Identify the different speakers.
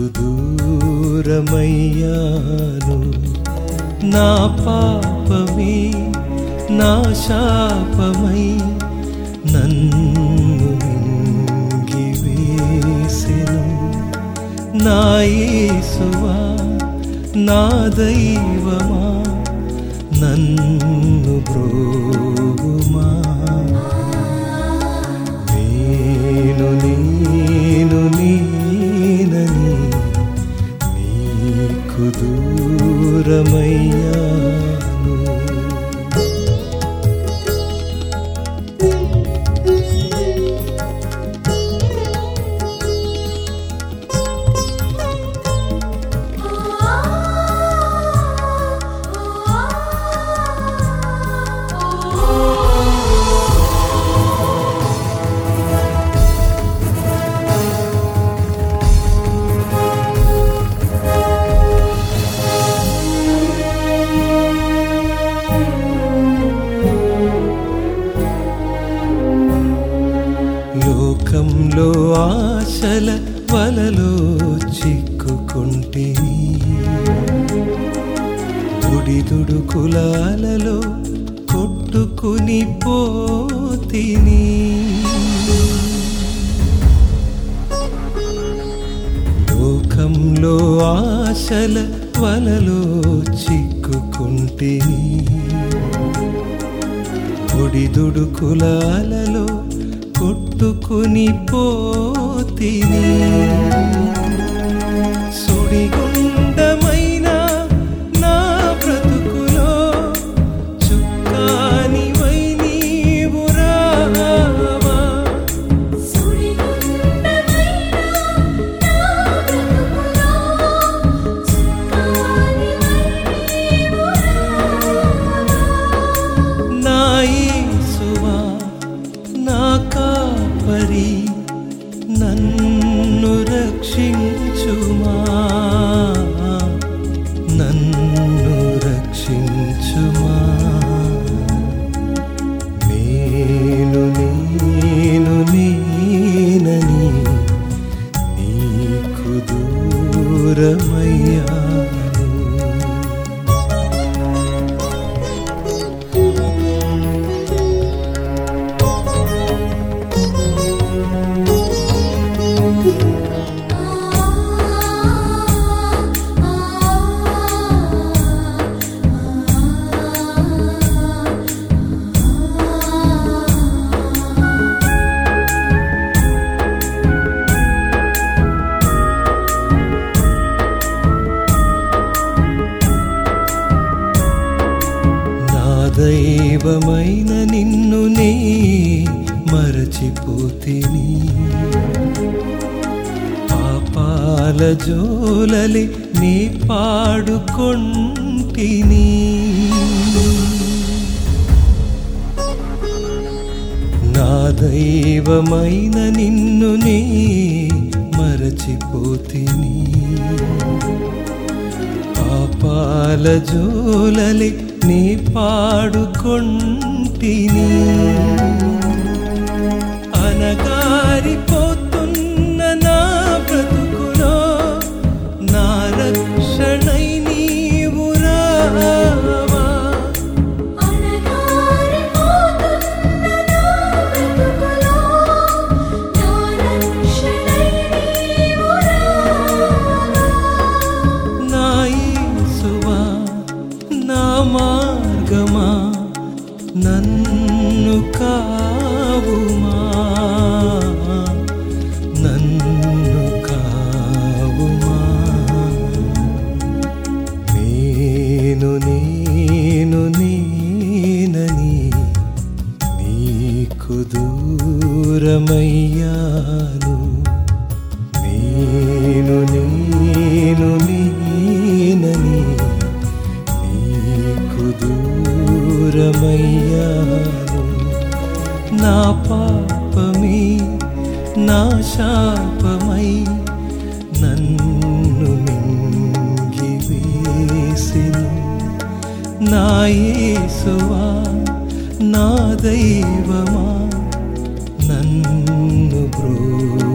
Speaker 1: దూరమయ్యాను నా పాపమే నా శాపమై నన్ను మింగివేసెను నా యేసువా నా దైవమా నన్ను బ్రోగుమా నేను నేను నేనని నీకు దూరమయ్యాను లోకంలో ఆశల వలలో చిక్కుకుంటేని ఉడిదుడు కులాలలో కొట్టుకుని పోతిని లోకంలో ఆశల వలలో చిక్కుకుంటేని ఒడిదుడు కులాలలో కొట్టుకుని పోతిని సుడిగుండమైన నా బ్రతుకులో చుక్కానివై నీవు రావా నా యేసువా నా కాపరి నన్ను రక్షించుమా నన్ను రక్షించుమా నేను నేను నేనని నీకు దూరమయ్యాను నా దైవమైన నిన్ను నే మరచిపోతిని పాపాల జోలలి నీ పాడుకొంటిని నా దైవమైన నిన్ను నే మరచిపోతిని పాపాల జోలలి నీ పాడుకొంటిని అనగారిపోతున్న నా బ్రతుకులో నా రక్షణై నీవు రావా నా యేసువా నా మార్గమా నన్ను కావుమా నన్ను కావుమా నేను నేను నేనని నీకు దూరమయ్యాను నేను నేను నేనని నీకు దూరమయ్యాను నా పాపమే నా శాపమై నన్ను మింగివేసెను నా యేసువా నా దైవమా నన్ను బ్రో